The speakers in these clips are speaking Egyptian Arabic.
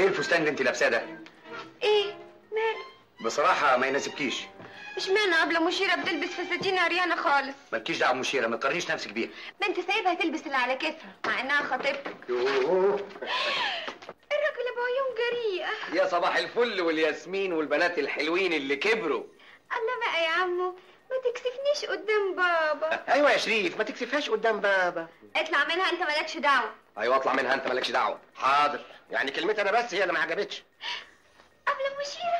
ايه الفستان اللي انت لابساه ده ايه ماله بصراحه ما يناسبكيش اشمعنى قبل مشيرة بتلبس فساتين عريانة خالص مالكيش دعوه بمشيره ما تقارنيش نفسك بيها ما انت سايبها تلبس اللي على كيفها مع انها خطيبتك يوه. الراجل ابو عيون جريئة يا صباح الفل والياسمين والبنات الحلوين اللي كبروا الله بقى يا عمو ما تكسفنيش قدام بابا ايوه يا شريف ما تكسفهاش قدام بابا اطلع منها انت مالكش دعوة ايوه اطلع منها انت مالكش دعوه حاضر يعني كلمتي انا بس هي اللي ما عجبتش قبل مشيرة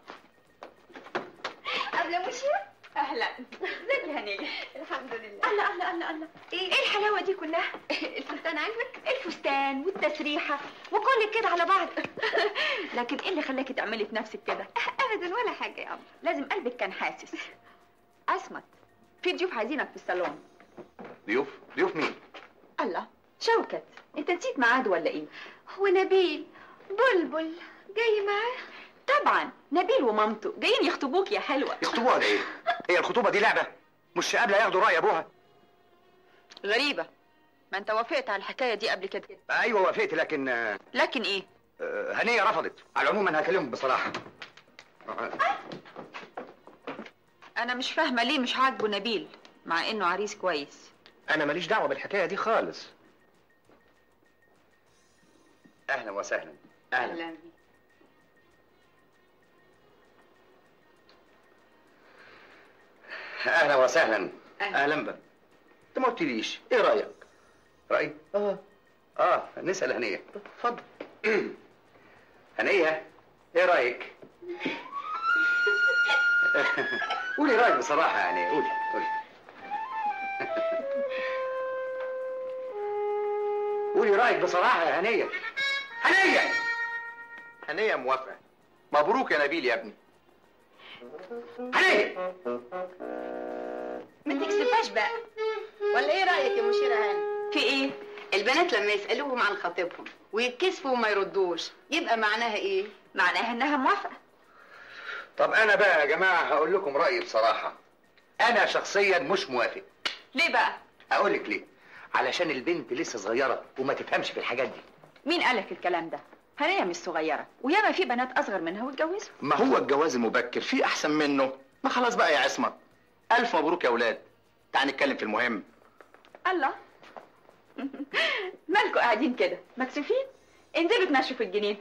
قبل مشيرة اهلا ازيك يا هنيه الحمد لله الله الله الله الله ايه ايه الحلاوة دي كلها الفستان عاجبك الفستان والتسريحة وكل كده على بعض لكن ايه اللي خلاكي تعملي في نفسك كده ابدا ولا حاجة يا عم لازم قلبك كان حاسس عصمت في ضيوف عايزينك في الصالون ضيوف ضيوف مين الله شوكت انت نسيت ميعاد ولا ايه ونبيل بلبل جاي معاه طبعا نبيل ومامته جايين يخطبوك يا حلوه يخطبوها ولا ايه هي الخطوبه دي لعبه مش قبل ياخدوا راي ابوها غريبه ما انت وافقت على الحكايه دي قبل كده ايوه وافقت لكن آه، لكن ايه آه، هنيه رفضت على العموم انا هكلمهم بصراحه انا مش فاهمه ليه مش عاجبه نبيل مع انه عريس كويس انا ماليش دعوه بالحكايه دي خالص اهلا وسهلا اهلا اهلا وسهلا اهلا بك انت ما قلتليش ايه رايك رايي اه اه نسال هنيه اتفضل هنيه ايه رايك قولي رايك بصراحه يعني قولي قولي قولي رايك بصراحه يا هنيه هنيه هنيه موافقه مبروك يا نبيل يا ابني هنيه ما تكسفهاش بقى ولا ايه رايك يا مشيره هاني في ايه البنات لما يسالوهم عن خطيبهم ويتكسفوا وما يردوش يبقى معناها ايه معناها انها موافقه طب انا بقى يا جماعه هقول لكم رايي بصراحه انا شخصيا مش موافق ليه بقى اقول لك ليه علشان البنت لسه صغيره وما تفهمش في الحاجات دي مين قالك الكلام ده هنيه مش صغيره وياما في بنات اصغر منها واتجوزوا ما هو الجواز المبكر في احسن منه ما خلاص بقى يا عصمت الف مبروك يا اولاد تعال نتكلم في المهم الله مالكوا قاعدين كده مكسوفين انزلوا تمشوا في الجنينه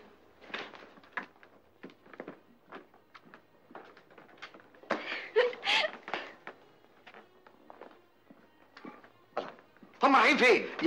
هم رايحين فين